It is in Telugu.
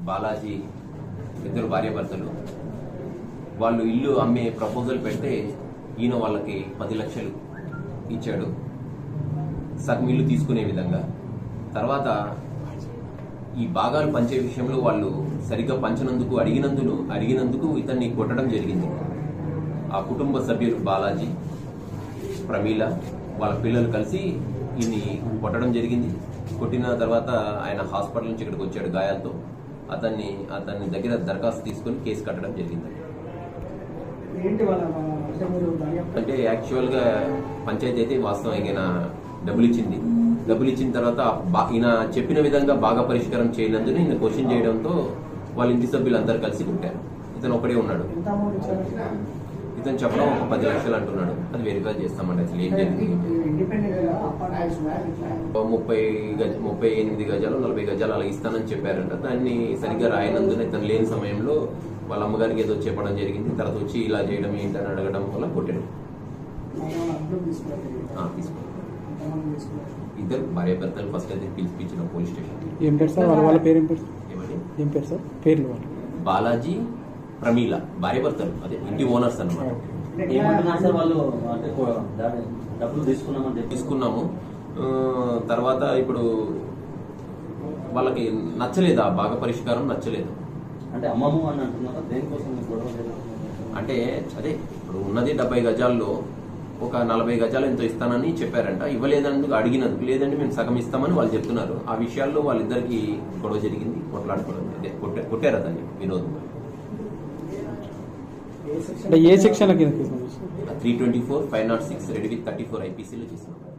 బాలాజీ ఇద్దరు భార్యాభర్తలు వాళ్ళు ఇల్లు అమ్మే ప్రపోజల్ పెడితే ఈయన వాళ్ళకి పది లక్షలు ఇచ్చాడు సగం ఇల్లు తీసుకునే విధంగా తర్వాత ఈ భాగాలు పంచే విషయంలో వాళ్ళు సరిగ్గా పంచనందుకు అడిగినందుకు అడిగినందుకు ఇతన్ని కొట్టడం జరిగింది ఆ కుటుంబ సభ్యులు బాలాజీ ప్రమీల వాళ్ళ పిల్లలు కలిసి ఈయన్ని కొట్టడం జరిగింది కొట్టిన తర్వాత ఆయన హాస్పిటల్ నుంచి ఇక్కడికి వచ్చాడు గాయాలతో అతన్ని అతన్ని దగ్గర దరఖాస్తు తీసుకొని కేసు కట్టడం జరిగింది ఏంటి వాళ్ళ అంటే మీరు దర్యాప్తు అంటే యాక్చువల్ గా పంచాయతీ అయితే వాస్తవం ఈయన డబ్బులు ఇచ్చింది డబ్బులు ఇచ్చిన తర్వాత బా- ఈయన చెప్పిన విధంగా బాగా పరిష్కారం చేయనందున ఈయన క్వశ్చన్ చేయడంతో వాళ్ళ ఇంటి సభ్యులు అందరు కలిసి కుట్టారు ఇతను ఒకడే ఉన్నాడు ఎంత అమౌంట్ ఇచ్చారు ఇతను చెప్పడం ఒక పది లక్షలు అంటున్నాడు అది వెరిఫై చేస్తామండి అసలు ఏం జరిగింది ఏంటి. ఇండిపెండెంట్ అపార్ట్మెంట్స్ ఓ ముప్పై గజ ముప్పై ఎనిమిది గజాలు నలభై గజాలు అలా ఇస్తానని చెప్పారంట దాన్ని సరిగ్గా రాయనందున ఇతను లేని సమయంలో వాళ్ళ అమ్మగారికి ఏదో చెప్పడం జరిగింది తర్వాత వచ్చి ఇలా చేయడం ఏంటని అడగడం వల్ల కొట్టాడు అడ్డు తీసుకున్నారు ఆ, తీసుకున్నాడు ఎంతమంది తీసుకున్నారు ఇద్దరు భార్య భర్తలు ఫస్ట్ అయితే పిలిపించిన పోలీస్ స్టేషన్ ఏం పేరు సార్ వాళ్ళ వాళ్ళ పేరు ఏం పేరు ఏమని ఏం పేరు సార్ పేర్లు వాళ్ళు బాలాజీ ప్రమీల భార్య భర్తలు అదే ఇంటి ఓనర్స్ అన్నమాట ఏమంటున్నారు సార్ వాళ్ళు అంటే కో- దాని డబ్బులు తీసుకున్నామని చెప్పి తీసుకున్నాము ఆ, తర్వాత ఇప్పుడు వాళ్ళకి నచ్చలేదు ఆ బాగా పరిష్కారం నచ్చలేదు అంటే అమ్మమ్మ అని అంటున్నారా దేనికోసం ఈ గొడవ జరిగింది? అంటే అదే ఇప్పుడు ఉన్నది డెబ్బై గజాల్లో ఒక నలభై గజాలు ఎంతో ఇస్తానని చెప్పారంట ఇవ్వలేదందుకు అడిగినందుకు లేదంటే మేము సగం ఇస్తామని వాళ్ళు చెప్తున్నారు ఆ విషయాల్లో వాళ్ళిద్దరికి గొడవ జరిగింది కొట్లాడుకోవడం అదే కొట్ట- కొట్టారు అతన్ని వినోద్ ఏ సెక్షన్ అంటే ఏ సెక్షన్ కింద కేసు నమోదు చేశారు? Three twenty four five not six read with thirty four ఐపీసీలో చేసినాం